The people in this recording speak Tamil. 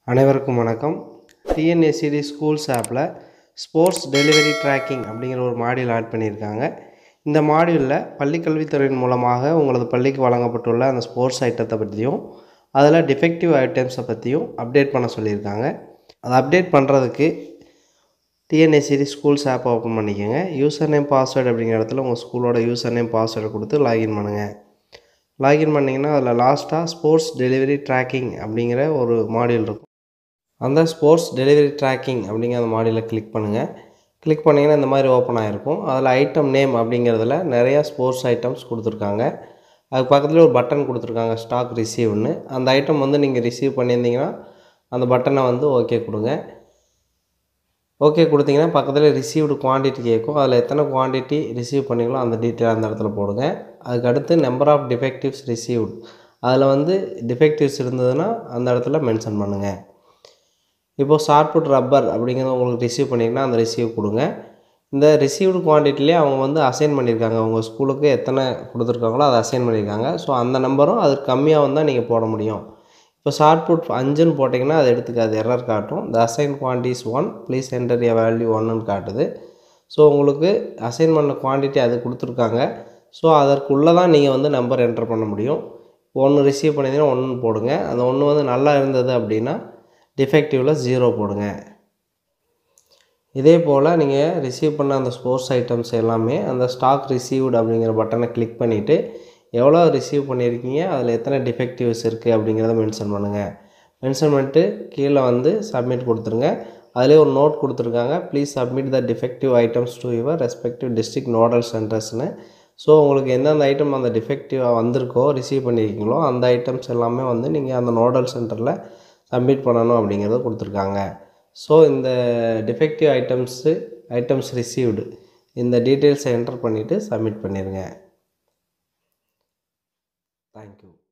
அனைவருக்கும் வணக்கம் டிஎன்எஸ்சிடி ஸ்கூல்ஸ் ஆப்பில் ஸ்போர்ட்ஸ் டெலிவரி ட்ராக்கிங் அப்படிங்கிற ஒரு மாடியூல் ஆட் பண்ணியிருக்காங்க இந்த மாடியூலில் பள்ளிக்கல்வித்துறையின் மூலமாக உங்களது பள்ளிக்கு வழங்கப்பட்டுள்ள அந்த ஸ்போர்ட்ஸ் ஐட்டத்தை பற்றியும் அதில் டிஃபெக்டிவ் ஐட்டம்ஸை பற்றியும் அப்டேட் பண்ண சொல்லியிருக்காங்க அதை அப்டேட் பண்ணுறதுக்கு டிஎன்எஸ்சிடி ஸ்கூல்ஸ் ஆப் ஓப்பன் பண்ணிக்கோங்க யூசர் நேம் பாஸ்வேர்டு அப்படிங்கிற இடத்துல உங்கள் ஸ்கூலோட யூசர் நேம் பாஸ்வேர்டு கொடுத்து லாகின் பண்ணுங்கள் லாகின் பண்ணிங்கன்னா அதில் லாஸ்ட்டாக ஸ்போர்ட்ஸ் டெலிவரி ட்ராக்கிங் அப்படிங்கிற ஒரு மாடியூல் இருக்கும் அந்த ஸ்போர்ட்ஸ் டெலிவரி ட்ராக்கிங் அப்படிங்கிற அந்த மாடியூலை கிளிக் பண்ணுங்கள் கிளிக் பண்ணிங்கன்னா இந்த மாதிரி ஓப்பன் ஆகிருக்கும் அதில் ஐட்டம் நேம் அப்படிங்கிறதுல நிறையா ஸ்போர்ட்ஸ் ஐட்டம்ஸ் கொடுத்துருக்காங்க அதுக்கு பக்கத்தில் ஒரு பட்டன் கொடுத்துருக்காங்க ஸ்டாக் ரிசீவ்னு அந்த ஐட்டம் வந்து நீங்கள் ரிசீவ் பண்ணியிருந்தீங்கன்னா அந்த பட்டனை வந்து ஓகே கொடுங்க ஓகே கொடுத்தீங்கன்னா பக்கத்தில் ரிசீவ்டு குவான்டிட்டி கேட்கும் அதில் எத்தனை குவான்டிட்டி ரிசீவ் பண்ணீங்களோ அந்த டீட்டெயில் அந்த இடத்துல போடுங்க அதுக்கு அடுத்து நம்பர் ஆஃப் டிஃபெக்டிவ்ஸ் ரிசீவ்டு அதில் வந்து டிஃபெக்டிவ்ஸ் இருந்ததுன்னா அந்த இடத்துல மென்ஷன் பண்ணுங்கள் இப்போது ஷார்ட்புட் ரப்பர் அப்படிங்கிறத உங்களுக்கு ரிசீவ் பண்ணிங்கன்னா அந்த ரிசீவ் கொடுங்க இந்த ரிசீவ்டு குவான்டிட்டிலே அவங்க வந்து அசைன் பண்ணியிருக்காங்க உங்கள் ஸ்கூலுக்கு எத்தனை கொடுத்துருக்காங்களோ அதை அசைன் பண்ணியிருக்காங்க ஸோ அந்த நம்பரும் அது கம்மியாக வந்தால் நீங்கள் போட முடியும் இப்போ ஷார்ட்புட் அஞ்சுன்னு போட்டிங்கன்னா அது எடுத்துக்காது எரர் காட்டும் the assign quantities one please enter a value ஒன்னுன்னு காட்டுது ஸோ உங்களுக்கு அசைன் பண்ண குவான்டிட்டி அது கொடுத்துருக்காங்க ஸோ அதற்குள்ளே தான் நீங்கள் வந்து நம்பர் என்டர் பண்ண முடியும் ஒன்று ரிசீவ் பண்ணியிருந்தீங்கன்னா ஒன்று போடுங்க அந்த ஒன்று வந்து நல்லா இருந்தது அப்படின்னா டிஃபெக்டிவில் ஜீரோ போடுங்க இதே போல் நீங்கள் ரிசீவ் பண்ண அந்த ஸ்போர்ட்ஸ் ஐட்டம்ஸ் எல்லாமே அந்த ஸ்டாக் ரிசீவ்டு அப்படிங்கிற பட்டனை கிளிக் பண்ணிவிட்டு எவ்வளோ ரிசீவ் பண்ணியிருக்கீங்க அதில் எத்தனை டிஃபெக்டிவ்ஸ் இருக்குது அப்படிங்கிறத மென்ஷன் பண்ணுங்கள் மென்ஷன் பண்ணிட்டு கீழே வந்து சப்மிட் கொடுத்துருங்க அதிலே ஒரு நோட் கொடுத்துருக்காங்க please submit the defective items to your respective district nodal சென்டர்ஸ்னு ஸோ உங்களுக்கு எந்தெந்த ஐட்டம் அந்த டிஃபெக்டிவாக வந்திருக்கோ ரிசீவ் பண்ணியிருக்கீங்களோ அந்த ஐட்டம்ஸ் எல்லாமே வந்து நீங்கள் அந்த நோடல் சென்டரில் சப்மிட் பண்ணணும் அப்படிங்கிறத கொடுத்துருக்காங்க ஸோ இந்த டிஃபெக்டிவ் ஐட்டம்ஸு ஐட்டம்ஸ் ரிசீவ்டு இந்த டீட்டெயில்ஸை என்டர் பண்ணிவிட்டு சப்மிட் பண்ணிடுங்க தேங்க்யூ